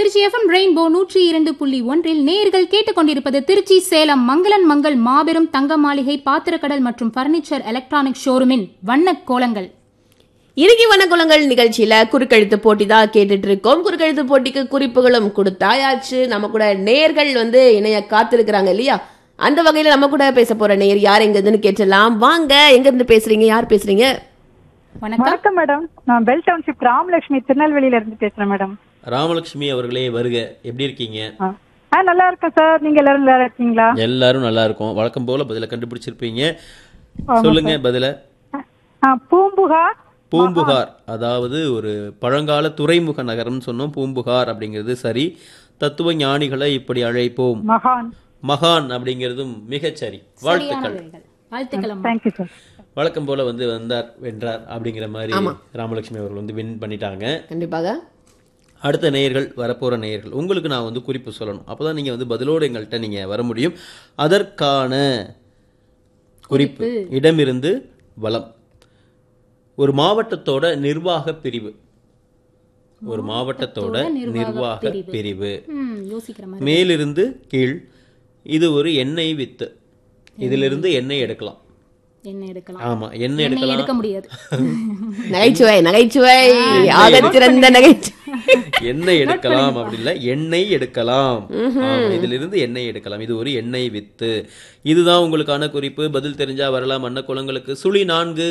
Trichy FM rainbow நூற்றி இரண்டு புள்ளி ஒன்றில் நேர்கள் கேட்டுக்கொண்டிருப்பது திருச்சி சேலம் மங்களன் மங்கள் மாபெரும் தங்க மாளிகை பாத்திரக்கடல் மற்றும் பர்னிச்சர் எலக்ட்ரானிக் ஷோரூமின் வண்ணக் கோலங்கள் இறுதி வனக்குளங்கள் நிகழ்ச்சியில குறுக்கெழுத்து போட்டி தான் கேட்டுட்டு இருக்கோம் குறுக்கெழுத்து போட்டிக்கு குறிப்புகளும் கொடுத்தாயாச்சு நம்ம கூட நேர்கள் வந்து இணைய காத்திருக்கிறாங்க இல்லையா அந்த வகையில நம்ம கூட பேச போற நேர் யார் எங்க இருந்துன்னு கேட்டலாம் வாங்க எங்க இருந்து பேசுறீங்க யார் பேசுறீங்க வணக்கம் வணக்கம் மேடம் நான் பெல் டவுன்ஷிப் ராமலட்சுமி திருநெல்வேலியில இருந்து பேசுறேன் மேடம் ராமலட்சுமி அவர்களே வருக எப்படி இருக்கீங்க ஆ. ஆ நல்லா இருக்கேன் சார் நீங்க எல்லாரும் நல்லா இருக்கீங்களா எல்லாரும் நல்லா இருக்கும் வழக்கம் போல பதில கண்டுபிடிச்சிருப்பீங்க சொல்லுங்க பதில ஆ, பூம்புகார் பூம்புகார் அதாவது ஒரு பழங்கால துறைமுக நகரம்னு சொன்னோம் பூம்புகார் அப்படிங்கிறது சரி தத்துவ ஞானிகளை இப்படி அழைப்போம் மகான் மகான் அப்படிங்கிறதும் மிகச்சரி சரியான வாழ்த்துக்கள் வரிகள். வாழ்த்துக்கள் அம்மா. தேங்க்யூ சார் வழக்கம் போல வந்து வந்தார் வென்றார் அப்படிங்கிற மாதிரி ராமலட்சுமி அவர்கள் வந்து வின் பண்ணிட்டாங்க கண்டிப்பாக அடுத்த நேயர்கள் வரப்போற நேயர்கள் உங்களுக்கு நான் வந்து குறிப்பு சொல்லணும் அப்பதான் நீங்க வந்து பதிலோடு எங்கள்கிட்ட நீங்க வர முடியும் அதற்கான குறிப்பு இடமிருந்து வலம் ஒரு மாவட்டத்தோட நிர்வாக பிரிவு ஒரு மாவட்டத்தோட நிர்வாக பிரிவு ம், யோசிக்கிற மாதிரி மேலிருந்து கீழ் இது ஒரு எண்ணெய் வித்து இதிலிருந்து எண்ணெய் எடுக்கலாம் என்ன எடுக்கலாம் ஆமா எண்ணெய் எண்ணெய் எடுக்கலாம் எடுக்க முடியாது நகைச்சுவை நகைச்சுவை ஆகச் சிறந்த நகைச்சுவை எண்ணெய் எடுக்கலாம் அப்படி இல்ல எண்ணெய் எடுக்கலாம் ஆமா, இதிலிருந்து எண்ணெய் எடுக்கலாம் இது ஒரு எண்ணெய் வித்து இதுதான் உங்களுக்கான குறிப்பு பதில் தெரிஞ்சா வரலாம் அன்ன குளங்களுக்கு சுழி நான்கு